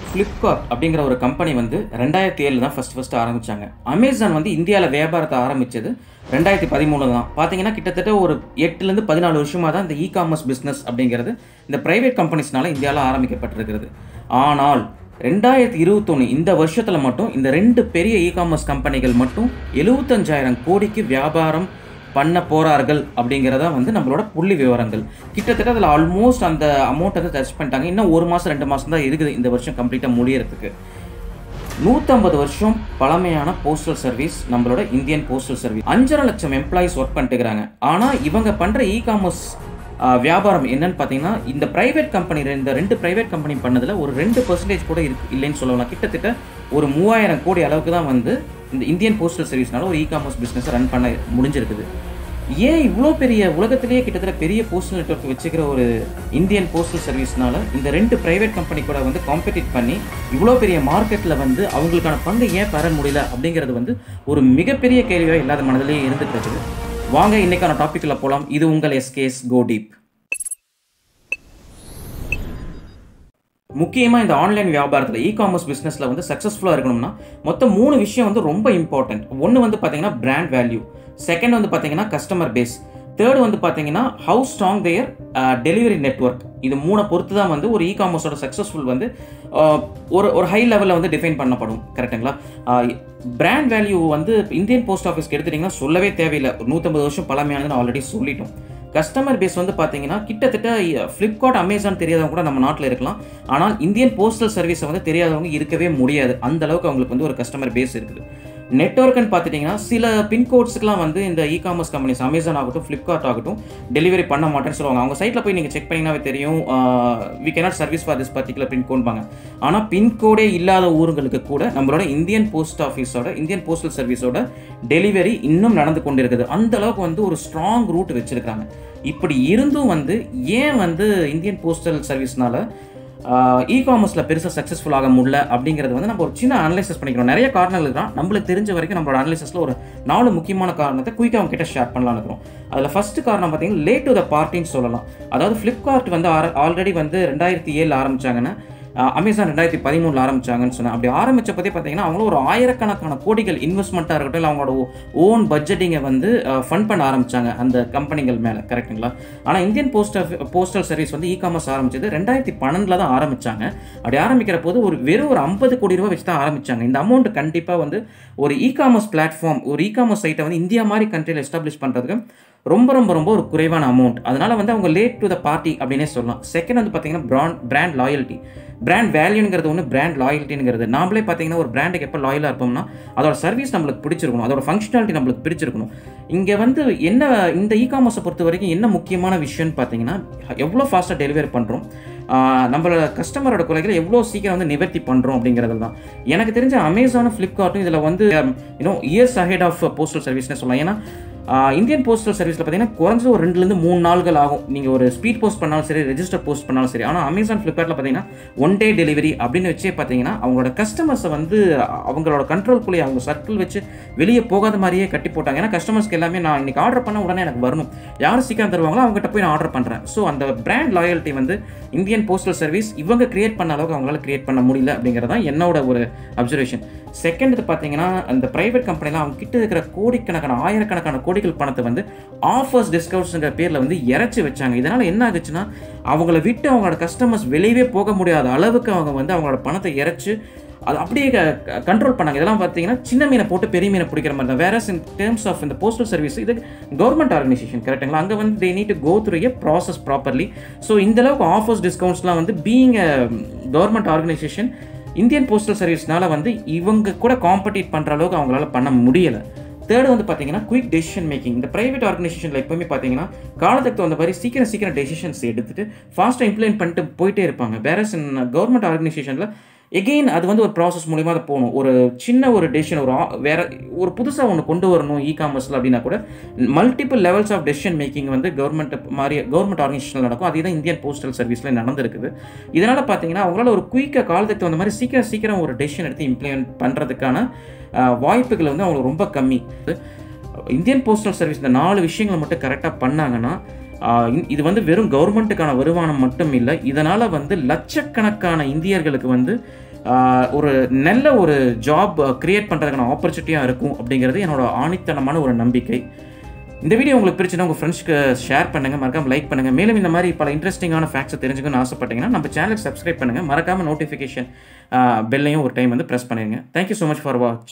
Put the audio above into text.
Flipkart அப்படிங்கிற ஒரு company வந்து ரெண்டாயிரத்தி ஏழு தான் ஃபஸ்ட் ஃபஸ்ட்டு ஆரம்பித்தாங்க அமேசான் வந்து இந்தியாவில் வியாபாரத்தை ஆரம்பித்தது ரெண்டாயிரத்தி பதிமூணு தான் பார்த்தீங்கன்னா கிட்டத்தட்ட ஒரு எட்டுலேருந்து பதினாலு வருஷமாக தான் இந்த இ காமர்ஸ் பிஸ்னஸ் அப்படிங்கிறது இந்த ப்ரைவேட் கம்பெனிஸ்னால இந்தியாவில் ஆரம்பிக்கப்பட்டிருக்கிறது ஆனால் ரெண்டாயிரத்தி இருபத்தொன்று இந்த வருஷத்தில் மட்டும் இந்த ரெண்டு பெரிய இ காமர்ஸ் கம்பெனிகள் மட்டும் எழுபத்தஞ்சாயிரம் கோடிக்கு வியாபாரம் பண்ண போறார்கள் அப்படிங்கிறத வந்து நம்மளோட புள்ளி விவரங்கள் கிட்டத்தட்ட அதில் ஆல்மோஸ்ட் அந்த அமௌண்ட் வந்து டச் பண்ணிட்டாங்க இன்னும் ஒரு மாதம் ரெண்டு மாதம் தான் இருக்குது இந்த வருஷம் கம்ப்ளீட்டாக முடியறதுக்கு நூற்றம்பது வருஷம் பழமையான போஸ்டல் சர்வீஸ் நம்மளோட இந்தியன் போஸ்டல் சர்வீஸ் அஞ்சரை லட்சம் எம்ப்ளாயிஸ் ஒர்க் பண்ணிட்டுக்கிறாங்க ஆனால் இவங்க பண்ணுற இ காமர்ஸ் வியாபாரம் என்னன்னு பார்த்தீங்கன்னா இந்த பிரைவேட் கம்பெனி இந்த ரெண்டு பிரைவேட் கம்பெனி பண்ணதில் ஒரு ரெண்டு பர்சன்டேஜ் கூட இருக்கு இல்லைன்னு சொல்லலாம் கிட்டத்தட்ட ஒரு மூவாயிரம் கோடி அளவுக்கு தான் வந்து இந்த இந்தியன் போஸ்டல் சர்வீஸ்னால ஒரு இ காமர்ஸ் பிஸ்னஸ் ரன் பண்ண முடிஞ்சிருக்குது ஏன் இவ்வளோ பெரிய உலகத்திலேயே கிட்டத்தட்ட பெரிய போஸ்டல் நெட்ஒர்க் வச்சுக்கிற ஒரு இந்தியன் போஸ்டல் சர்வீஸ்னால இந்த ரெண்டு பிரைவேட் கம்பெனி கூட வந்து காம்படிட் பண்ணி இவ்வளோ பெரிய மார்க்கெட்டில் வந்து அவங்களுக்கான பங்கு ஏன் பெற முடியல அப்படிங்கிறது வந்து ஒரு மிகப்பெரிய கேள்வியாக இல்லாத மனதிலேயே இருந்துட்டு இருக்குது வாங்க இன்னைக்கான டாப்பிக்கில் போகலாம் இது உங்கள் எஸ்கேஸ் கோ டீப் முக்கியமாக இந்த ஆன்லைன் வியாபாரத்தில் இ காமர்ஸ் பிஸ்னஸில் வந்து சக்ஸஸ்ஃபுல்லாக இருக்கணும்னா மொத்தம் மூணு விஷயம் வந்து ரொம்ப இம்பார்ட்டன்ட் ஒன்று வந்து பார்த்தீங்கன்னா பிராண்ட் வேல்யூ செகண்ட் வந்து பார்த்தீங்கன்னா கஸ்டமர் பேஸ் தேர்ட் வந்து பார்த்தீங்கன்னா how strong their delivery network இது மூணை பொறுத்து தான் வந்து ஒரு இ காமர்ஸோட சக்ஸஸ்ஃபுல் வந்து ஒரு ஒரு ஹை லெவலில் வந்து டிஃபைன் பண்ணப்படும் கரெக்டுங்களா பிராண்ட் வேல்யூ வந்து இந்தியன் போஸ்ட் ஆஃபீஸ்க்கு எடுத்துட்டிங்கன்னா சொல்லவே தேவையில்லை ஒரு நூற்றம்பது வருஷம் பழமையானதுன்னு ஆல்ரெடி சொல்லிட்டோம் கஸ்டமர் பேஸ் வந்து பார்த்தீங்கன்னா கிட்டத்தட்ட ஃப்ளிப்கார்ட் அமேசான் தெரியாதவங்க கூட நம்ம நாட்டில் இருக்கலாம் ஆனால் இந்தியன் போஸ்டல் சர்வீஸை வந்து தெரியாதவங்க இருக்கவே முடியாது அந்த அளவுக்கு அவங்களுக்கு வந்து ஒரு கஸ்டமர் பேஸ் இருக்குது நெட்ஒர்க்குன்னு பார்த்துட்டிங்கன்னா சில பின்கோட்ஸுக்குலாம் வந்து இந்த இ காமர்ஸ் கம்பெனிஸ் அமேசான் ஆகட்டும் ஃப்ளிப்கார்ட் ஆகட்டும் டெலிவரி பண்ண மாட்டேன்னு சொல்லுவாங்க அவங்க சைட்டில் போய் நீங்கள் செக் பண்ணிங்கனாவே தெரியும் we cannot service for this particular பின்கோட்பாங்க ஆனால் பின்கோடே இல்லாத ஊருங்களுக்கு கூட நம்மளோட இந்தியன் போஸ்ட் ஆஃபீஸோட இந்தியன் போஸ்டல் சர்வீஸோட டெலிவரி இன்னும் நடந்து கொண்டு இருக்குது அந்த அளவுக்கு வந்து ஒரு ஸ்ட்ராங் ரூட் வச்சிருக்காங்க இப்படி இருந்தும் வந்து ஏன் வந்து இந்தியன் போஸ்டல் சர்வீஸ்னால இ காமர்ஸில் பெருசாக சக்ஸஸ்ஃபுல் ஆக முடியல அப்படிங்கிறது வந்து நம்ம ஒரு சின்ன அனலைசஸ் பண்ணிக்கிறோம் நிறைய காரணங்கள் தான் நம்மளுக்கு தெரிஞ்ச வரைக்கும் நம்மளோட அனலைசஸில் ஒரு நாலு முக்கியமான காரணத்தை குயிக்காக அவங்க கிட்ட ஷேர் பண்ணலாம்னு இருக்கிறோம் அதில் ஃபஸ்ட்டு காரணம் பார்த்தீங்கன்னா லேட் டு த பார்ட்டின்னு சொல்லலாம் அதாவது ஃப்ளிப்கார்ட் வந்து ஆல்ரெடி வந்து ரெண்டாயிரத்தி ஏழு ஆரம்பிச்சாங்கன்னா அமேசான் ரெண்டாயிரத்தி பதிமூணில் ஆரம்பிச்சாங்கன்னு சொன்னேன் அப்படி ஆரம்பிச்சப்பதே பார்த்தீங்கன்னா அவங்களும் ஒரு ஆயிரக்கணக்கான கோடிகள் இன்வெஸ்ட்மெண்ட்டாக இருக்கட்டும் இல்லை அவங்களோட ஓன் பட்ஜெட்டிங்கை வந்து ஃபண்ட் பண்ண ஆரம்பிச்சாங்க அந்த கம்பெனிகள் மேலே கரெக்டுங்களா ஆனால் இந்தியன் போஸ்ட் போஸ்டல் சர்வீஸ் வந்து இ காமர்ஸ் ஆரம்பிச்சது ரெண்டாயிரத்தி பன்னெண்டில் தான் ஆரம்பிச்சாங்க அப்படி ஆரம்பிக்கிற போது ஒரு வெறும் ஒரு ஐம்பது கோடி ரூபா வச்சு தான் ஆரம்பிச்சாங்க இந்த அமௌண்ட் கண்டிப்பாக வந்து ஒரு இ காமர்ஸ் பிளாட்ஃபார்ம் ஒரு இ காமர்ஸ் சைட்டை வந்து இந்தியா மாதிரி கண்ட்ரியில் எஸ்டாப்ளிஷ் பண்ணுறதுக்கு ரொம்ப ரொம்ப ரொம்ப ஒரு குறைவான அமௌண்ட் அதனால வந்து அவங்க லேட் டு த பார்ட்டி அப்படின்னே சொல்லலாம் செகண்ட் வந்து பார்த்தீங்கன்னா பிராண்ட் பிராண்ட் லாயல்ட்டி பிராண்ட் வேல்யூங்கிறது ஒன்று பிராண்ட் லாயல்ட்டிங்கிறது நாமளே பார்த்தீங்கன்னா ஒரு பிராண்டுக்கு எப்போ லாயலாக இருப்போம்னா அதோட சர்வீஸ் நம்மளுக்கு பிடிச்சிருக்கணும் அதோட ஃபங்க்ஷனாலிட்டி நம்மளுக்கு பிடிச்சிருக்கணும் இங்கே வந்து என்ன இந்த இ காமர்ஸை பொறுத்த வரைக்கும் என்ன முக்கியமான விஷயம்னு பார்த்தீங்கன்னா எவ்வளோ ஃபாஸ்ட்டாக டெலிவரி பண்ணுறோம் நம்மளோட கஸ்டமரோட குறைகளை எவ்வளோ சீக்கிரம் வந்து நிவர்த்தி பண்ணுறோம் அப்படிங்கிறது தான் எனக்கு தெரிஞ்ச அமேசானும் ஃப்ளிப்கார்ட்டும் இதில் வந்து you know years ahead of postal சர்வீஸ்னு சொல்லலாம் ஏன்னா இந்தியன் போஸ்டல் சர்வீஸில் பார்த்தீங்கன்னா குறைஞ்சது ஒரு ரெண்டுலேருந்து மூணு நாள்கள் ஆகும் நீங்கள் ஒரு ஸ்பீட் போஸ்ட் பண்ணாலும் சரி ரெஜிஸ்டர் போஸ்ட் பண்ணாலும் சரி ஆனால் அமேசான் ஃப்ளிப்கார்ட்டில் பார்த்தீங்கன்னா ஒன் டே டெலிவரி அப்படின்னு வச்சே பார்த்தீங்கன்னா அவங்களோட கஸ்டமர்ஸை வந்து அவங்களோட கண்ட்ரோல்குள்ளேயே அவங்க சர்க்கிள் வச்சு வெளியே போகாத மாதிரியே கட்டி போட்டாங்க ஏன்னா கஸ்டமர்ஸ்க்கு எல்லாமே நான் இன்னைக்கு ஆர்டர் பண்ண உடனே எனக்கு வரணும் யார் சீக்கிரம் தருவாங்களோ அவங்ககிட்ட போய் நான் ஆர்டர் பண்ணுறேன் ஸோ அந்த பிராண்ட் லாயல்ட்டி வந்து இந்தியன் போஸ்டல் சர்வீஸ் இவங்க கிரியேட் பண்ண அளவுக்கு அவங்களால கிரியேட் பண்ண முடியல அப்படிங்கிறது தான் என்னோட ஒரு அப்சர்வேஷன் செகண்ட் இது பார்த்தீங்கன்னா அந்த ப்ரைவேட் கம்பெனிலாம் அவங்க கிட்ட இருக்கிற கோடிக்கணக்கான ஆயிரக்கணக்கான கோடிகள் பணத்தை வந்து ஆஃபர்ஸ் டிஸ்கவுண்ட்ஸுங்கிற பேரில் வந்து இறச்சி வச்சாங்க இதனால் என்ன ஆகுச்சுன்னா அவங்கள விட்டு அவங்களோட கஸ்டமர்ஸ் வெளியவே போக முடியாத அளவுக்கு அவங்க வந்து அவங்களோட பணத்தை இறச்சி அது அப்படியே கண்ட்ரோல் பண்ணாங்க இதெல்லாம் பார்த்தீங்கன்னா சின்ன மீனை போட்டு பெரிய மீனை பிடிக்கிற மாதிரி தான் வேற இன் டேர்ம்ஸ் ஆஃப் இந்த போஸ்டல் சர்வீஸ் இது கவர்மெண்ட் ஆர்கனைசேஷன் கரெக்டுங்களா அங்கே வந்து they need to go through a process properly so இந்த அளவுக்கு ஆஃபர்ஸ் டிஸ்கவுண்ட்ஸ்லாம் வந்து being government organisation Indian postal சர்வீஸ்னால வந்து இவங்க கூட காம்படிட் பண்ணுற அளவுக்கு அவங்களால பண்ண முடியலை தேர்ட் வந்து பார்த்தீங்கன்னா குயிக் டெசிஷன் மேக்கிங் இந்த பிரைவேட் ஆர்கனைசேஷனில் எப்பவுமே பார்த்தீங்கன்னா காலத்துக்கு தகுந்த மாதிரி சீக்கிரம் சீக்கிரம் டெசிஷன்ஸ் எடுத்துட்டு ஃபாஸ்ட்டாக இம்ப்ளிமெண்ட் பண்ணிட்டு போயிட்டே இருப்பாங்க வேற கவர்மெண்ட் ஆர்கனைசேஷனில் எகெயின் அது வந்து ஒரு ப்ராசஸ் மூலிமா தான் போகணும் ஒரு சின்ன ஒரு டெசிஷன் ஒரு வேற ஒரு புதுசாக ஒன்று கொண்டு வரணும் இ காமர்ஸில் அப்படின்னா கூட multiple levels of decision making வந்து கவர்மெண்ட் மாதிரி கவர்மெண்ட் ஆர்கனைசேஷனில் நடக்கும் அதே தான் இந்தியன் போஸ்டல் சர்வீஸில் நடந்திருக்குது இதனால் பார்த்தீங்கன்னா அவங்களால ஒரு குயிக்காக காலத்துக்கு தகுந்த மாதிரி சீக்கிரம் சீக்கிரம் ஒரு டெசிஷன் எடுத்து இம்ப்ளிமெண்ட் பண்ணுறதுக்கான வாய்ப்புகள் வந்து அவங்களுக்கு ரொம்ப கம்மி இந்தியன் போஸ்டல் சர்வீஸ் இந்த நாலு விஷயங்களை மட்டும் கரெக்டாக பண்ணாங்கன்னா இது வந்து வெறும் கவர்மெண்ட்டுக்கான வருமானம் மட்டும் இல்லை இதனால் வந்து லட்சக்கணக்கான இந்தியர்களுக்கு வந்து ஒரு நல்ல ஒரு ஜாப் க்ரியேட் பண்ணுறதுக்கான ஆப்பர்ச்சுனிட்டியாக இருக்கும் அப்படிங்கிறது என்னோட ஆணித்தனமான ஒரு நம்பிக்கை இந்த வீடியோ உங்களுக்கு பிடிச்சினா உங்கள் ஃப்ரெண்ட்ஸ்க்கு ஷேர் பண்ணுங்கள் மறக்காமல் லைக் பண்ணுங்கள் மேலும் இந்த மாதிரி பல இன்ட்ரெஸ்டிங்கான ஃபேக்ட்ஸை தெரிஞ்சுக்கணும்னு ஆசைப்பட்டீங்கன்னா நம்ம சேனலுக்கு சப்ஸ்கிரைப் பண்ணுங்கள் மறக்காமல் நோட்டிஃபிகேஷன் பெல்லையும் ஒரு டைம் வந்து ப்ரெஸ் பண்ணிடுங்க thank you so much for watch